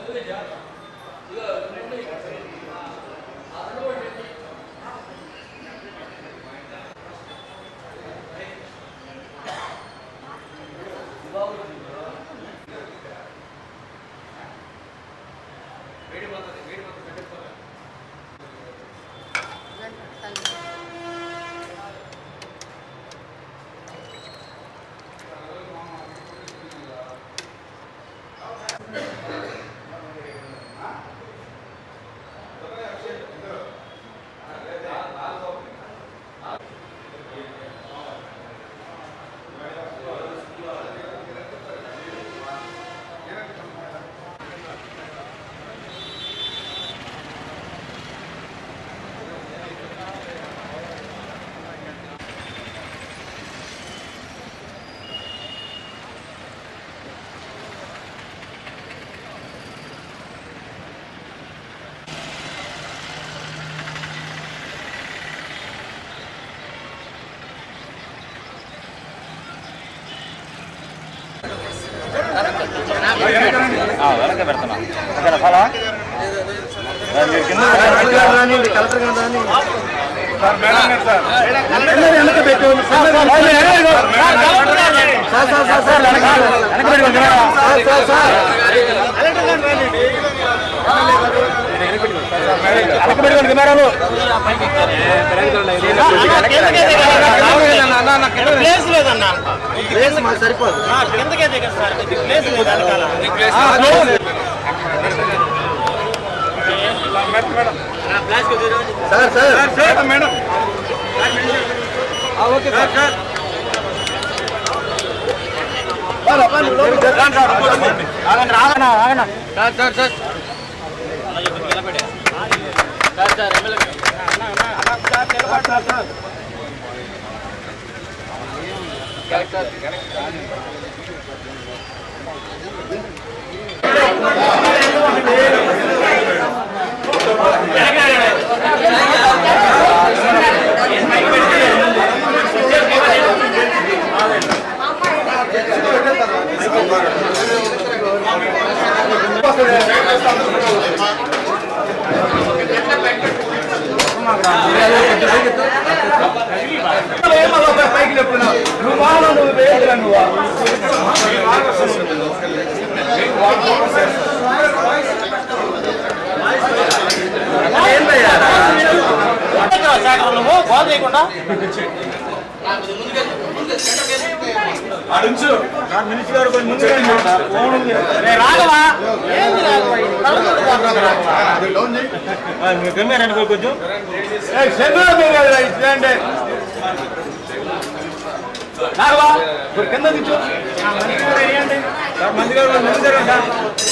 వెనక పెడుతున్నా ఓకేనా ఫలా మీరు కింద పెట్టుకోండి కెమెరాలు ప్లేస్ లేదన్నా ప్లేస్ మాకు సరిపోదు కిందకే దిగదు సార్ ప్లేస్ లేదు వెనకాల sir sir madam okay sir sir ఆగండి ఆగనా ఆగనా సార్ సార్ సార్ పైకి చెప్తున్నావు నువ్వు బాగా నువ్వు వేయదురా నువ్వు సార్ నువ్వు బాల్ చేయకుండా మినిస్టర్ గారు కొంచెం ముందుకు రండి. ఫోన్ ఉంది. రే రాఘవా ఏంది రాఘవా ఇది? కడుపులో పోతుంది రాఘవా. ఆ, మీరు కెమెరా అనుకో కొంచెం ఏయ్, చంద్రుడు మీరు కదా, ఇట్లాంటి. రాఘవా, ఇప్పుడు కింద దించు. ఆ, మంచి గారు వేయండి. సార్, మంచి గారు, మంచి గారు, సార్.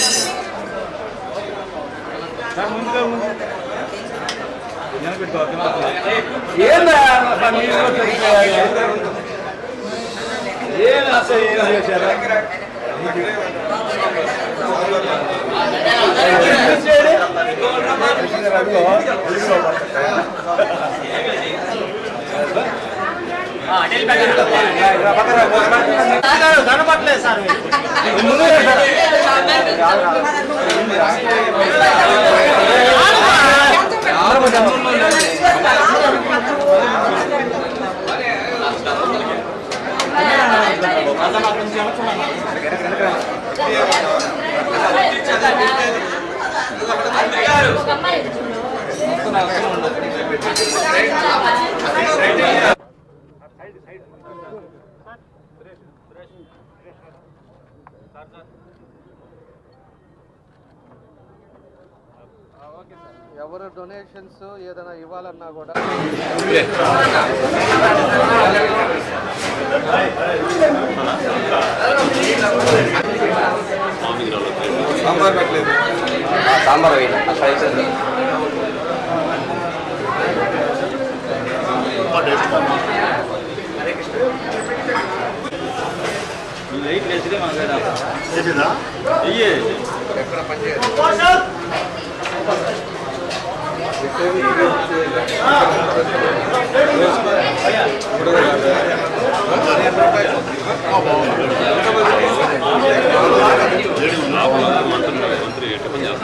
సార్, మంచి గారు, ముందు. వెనక్కి పెట్టుకో, కింద పెట్టుకో. ఏందా సార్, మీరు కూడా తెలుసుకోవాలి. ఏం అసలు ఏం చేశారు సార్, కనపట్లేదు సార్ మీరు. ఎవరు డొనేషన్స్ ఏదైనా ఇవ్వాలన్నా కూడా సాంబార్ వేయండి స్పైసెస్ లైట్ వేసితే మాకు ఇయ్యే మంత్రి మంత్రి ఎట్ట పని చేస్తారు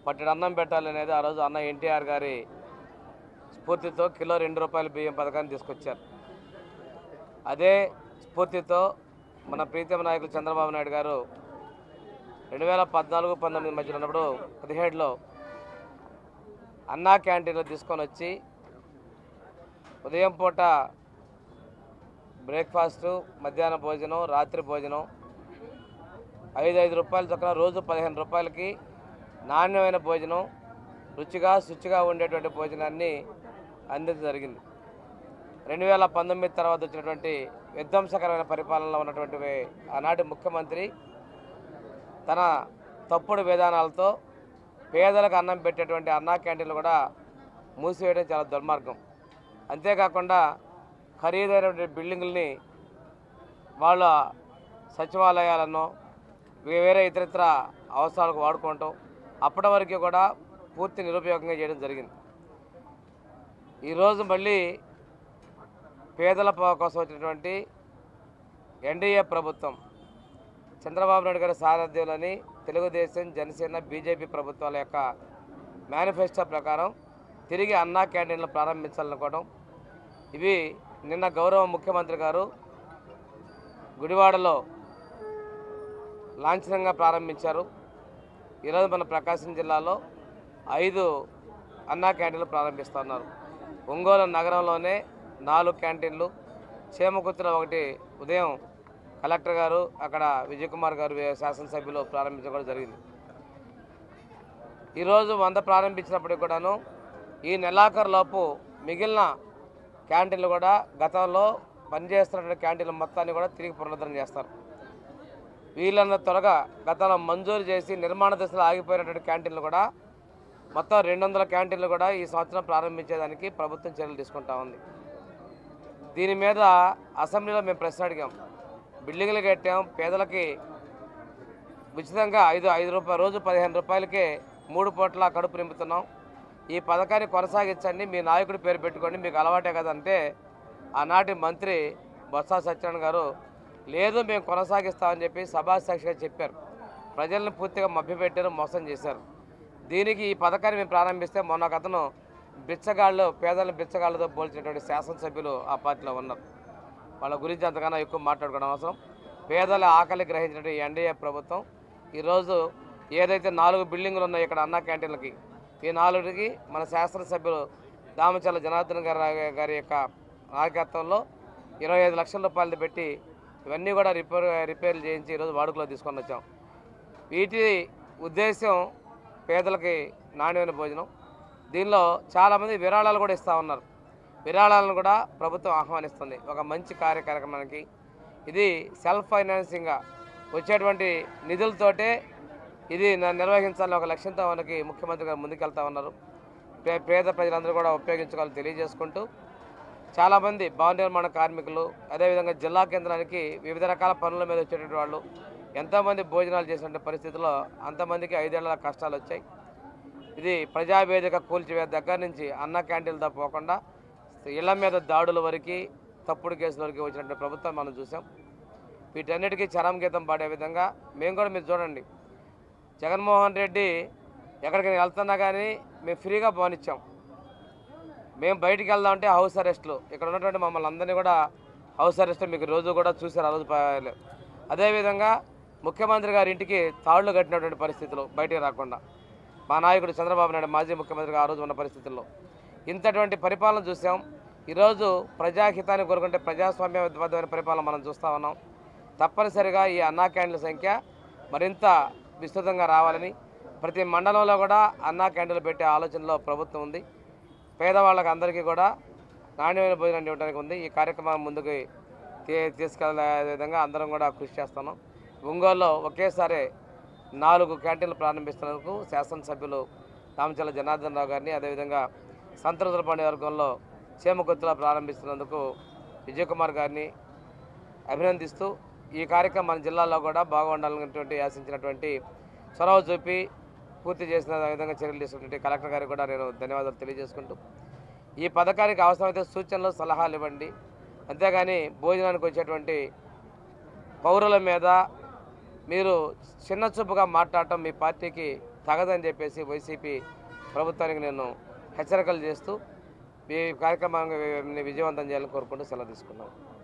పట్టెడు అన్నం పెట్టాలి అనేది ఆ రోజు అన్న ఎన్టీఆర్ గారి స్ఫూర్తితో కిలో రెండు రూపాయల బియ్యం పథకాన్ని తీసుకొచ్చారు అదే స్ఫూర్తితో మన ప్రీతమ నాయకులు చంద్రబాబు నాయుడు గారు రెండు వేల పద్నాలుగు పంతొమ్మిది మధ్యలో ఉన్నప్పుడు పదిహేడులో అన్నా క్యాంటీన్లో తీసుకొని వచ్చి ఉదయం పూట బ్రేక్ఫాస్టు మధ్యాహ్న భోజనం రాత్రి భోజనం ఐదు ఐదు రూపాయల చొక్కన రోజు పదిహేను రూపాయలకి నాణ్యమైన భోజనం రుచిగా శుచిగా ఉండేటువంటి భోజనాన్ని అందించడం జరిగింది రెండు వేల పంతొమ్మిది తర్వాత వచ్చినటువంటి విధ్వంసకరమైన పరిపాలనలో ఉన్నటువంటి ఆనాటి ముఖ్యమంత్రి తన తప్పుడు విధానాలతో పేదలకు అన్నం పెట్టేటువంటి అన్నా క్యాంటీన్లు కూడా మూసివేయడం చాలా దుర్మార్గం అంతేకాకుండా ఖరీదైనటువంటి బిల్డింగుల్ని వాళ్ళ సచివాలయాలను వే- వేరే ఇతరితర అవసరాలకు వాడుకోవటం అప్పటి వరకు కూడా పూర్తి నిరుపయోగంగా చేయడం జరిగింది ఈరోజు మళ్ళీ పేదల ప- కోసం వచ్చినటువంటి ఎన్డీఏ ప్రభుత్వం చంద్రబాబు నాయుడు గారి సారథ్యంలోని తెలుగుదేశం జనసేన బీజేపీ ప్రభుత్వాల యొక్క మేనిఫెస్టో ప్రకారం తిరిగి అన్నా క్యాంటీన్లు ప్రారంభించాలనుకోవడం ఇవి నిన్న గౌరవ ముఖ్యమంత్రి గారు గుడివాడలో లాంఛనంగా ప్రారంభించారు ఈరోజు మన ప్రకాశం జిల్లాలో ఐదు అన్నా క్యాంటీన్లు ప్రారంభిస్తున్నారు ఒంగోలు నగరంలోనే నాలుగు క్యాంటీన్లు చేమకుర్తిలో ఒకటి ఉదయం కలెక్టర్ గారు అక్కడ విజయ్ కుమార్ గారు శాసనసభ్యులు ప్రారంభించడం కూడా జరిగింది ఈరోజు వంద ప్రారంభించినప్పటికి కూడాను ఈ నెలాఖరులోపు మిగిలిన క్యాంటీన్లు కూడా గతంలో పనిచేస్తున్నటువంటి క్యాంటీన్ల మొత్తాన్ని కూడా తిరిగి పునరుద్ధరణ చేస్తారు వీళ్ళన్న త్వరగా గతంలో మంజూరు చేసి నిర్మాణ దశలో ఆగిపోయినటువంటి క్యాంటీన్లు కూడా మొత్తం రెండు వందల క్యాంటీన్లు కూడా ఈ సంవత్సరం ప్రారంభించేదానికి ప్రభుత్వం చర్యలు తీసుకుంటా ఉంది దీని మీద అసెంబ్లీలో మేము ప్రశ్న అడిగాం బిల్డింగ్లు కట్టాం పేదలకి ఉచితంగా ఐదు ఐదు రూపాయలు రోజు పదిహేను రూపాయలకే మూడు పూట్ల కడుపు నింపుతున్నాం ఈ పథకాన్ని కొనసాగించండి మీ నాయకుడి పేరు పెట్టుకోండి మీకు అలవాటే కదంటే ఆనాటి మంత్రి బొత్స సత్యనారాయణ గారు లేదు మేము కొనసాగిస్తామని చెప్పి సభాసాక్షిగా చెప్పారు ప్రజల్ని పూర్తిగా మభ్యపెట్టారు మోసం చేశారు దీనికి ఈ పథకాన్ని మేము ప్రారంభిస్తే మొన్న ఒక అతను బిచ్చగాళ్ళు పేదలను బిచ్చగాళ్ళతో పోల్చినటువంటి శాసనసభ్యులు ఆ పార్టీలో ఉన్నారు వాళ్ళ గురించి అంతకన్నా ఎక్కువ మాట్లాడుకోవడం అవసరం పేదల ఆకలి గ్రహించినటువంటి ఎన్డీఏ ప్రభుత్వం ఈరోజు ఏదైతే నాలుగు బిల్డింగులు ఉన్నాయో ఇక్కడ అన్నా క్యాంటీన్లకి ఈ నాలుగుకి మన శాసనసభ్యులు దామచల్ల జనార్దన్ గారి గారి యొక్క నాయకత్వంలో ఇరవై ఐదు లక్షల రూపాయలు పెట్టి ఇవన్నీ కూడా రిపేర్ రిపేర్లు చేయించి ఈరోజు వాడుకలో తీసుకొని వచ్చాం వీటి ఉద్దేశం పేదలకి నాణ్యమైన భోజనం దీనిలో చాలామంది విరాళాలు కూడా ఇస్తూ ఉన్నారు విరాళాలను కూడా ప్రభుత్వం ఆహ్వానిస్తుంది ఒక మంచి కార్యక్రమానికి ఇది సెల్ఫ్ ఫైనాన్సింగ్గా వచ్చేటువంటి నిధులతోటే ఇది న- నిర్వహించాలని ఒక లక్ష్యంతో మనకి ముఖ్యమంత్రి గారు ముందుకెళ్తా ఉన్నారు పే- పేద ప్రజలందరూ కూడా ఉపయోగించుకోవాలని తెలియజేసుకుంటూ చాలామంది భవన నిర్మాణ కార్మికులు అదేవిధంగా జిల్లా కేంద్రానికి వివిధ రకాల పనుల మీద వచ్చేటువంటి వాళ్ళు ఎంతోమంది భోజనాలు చేసిన పరిస్థితుల్లో అంతమందికి ఐదేళ్ల కష్టాలు వచ్చాయి ఇది ప్రజావేదిక కూల్చివేత దగ్గర నుంచి అన్న క్యాంటీన్లతో పోకుండా ఇళ్ల మీద దాడుల వరకు తప్పుడు కేసుల వరకు వచ్చినటువంటి ప్రభుత్వం మనం చూసాం వీటన్నిటికీ చరం గీతం పాడే విధంగా మేము కూడా మీరు చూడండి జగన్మోహన్ రెడ్డి ఎక్కడికి వెళ్తున్నా కానీ మేము ఫ్రీగా పోనిచ్చాం మేము బయటికి వెళ్దామంటే హౌస్ అరెస్ట్లు ఇక్కడ ఉన్నటువంటి మమ్మల్ని అందరినీ కూడా హౌస్ అరెస్ట్ మీకు రోజు కూడా చూశారు ఆ రోజు ప- అదేవిధంగా ముఖ్యమంత్రి గారి ఇంటికి తాళ్లు కట్టినటువంటి పరిస్థితులు బయటికి రాకుండా మా నాయకుడు చంద్రబాబు నాయుడు మాజీ ముఖ్యమంత్రిగా ఆ రోజు ఉన్న పరిస్థితుల్లో ఇంతటువంటి పరిపాలన చూసాం ఈరోజు ప్రజాహితాన్ని కోరుకుంటే ప్రజాస్వామ్యబద్ధమైన పరిపాలన మనం చూస్తూ ఉన్నాం తప్పనిసరిగా ఈ అన్నా క్యాంటీన్ల సంఖ్య మరింత విస్తృతంగా రావాలని ప్రతి మండలంలో కూడా అన్నా క్యాంటీన్లు పెట్టే ఆలోచనలో ప్రభుత్వం ఉంది పేదవాళ్ళకి అందరికీ కూడా నాణ్యమైన భోజనం ఇవ్వడానికి ఉంది ఈ కార్యక్రమం ముందుకు తీ తీసుకెళ్ళే విధంగా అందరం కూడా కృషి చేస్తున్నాం ఒంగోలులో ఒకేసారి నాలుగు క్యాంటీన్లు ప్రారంభిస్తున్నందుకు శాసనసభ్యులు రామచల్ల జనార్దన్ రావు గారిని అదేవిధంగా సంతృతులపాణి వర్గంలో చేమకొత్తులో ప్రారంభిస్తున్నందుకు విజయ్ కుమార్ గారిని అభినందిస్తూ ఈ కార్యక్రమం మన జిల్లాలో కూడా బాగుండాలనేటువంటి ఆశించినటువంటి చొరవ చూపి పూర్తి చేసిన విధంగా చర్యలు తీసుకున్నటువంటి కలెక్టర్ గారికి కూడా నేను ధన్యవాదాలు తెలియజేసుకుంటూ ఈ పథకానికి అవసరమైతే సూచనలు సలహాలు ఇవ్వండి అంతేగాని భోజనానికి వచ్చేటువంటి పౌరుల మీద మీరు చిన్న చూపుగా మాట్లాడటం మీ పార్టీకి తగదని చెప్పేసి వైసీపీ ప్రభుత్వానికి నేను హెచ్చరికలు చేస్తూ ఈ కార్యక్రమాన్ని విజయవంతం చేయాలని కోరుకుంటూ సెలవు తీసుకున్నాను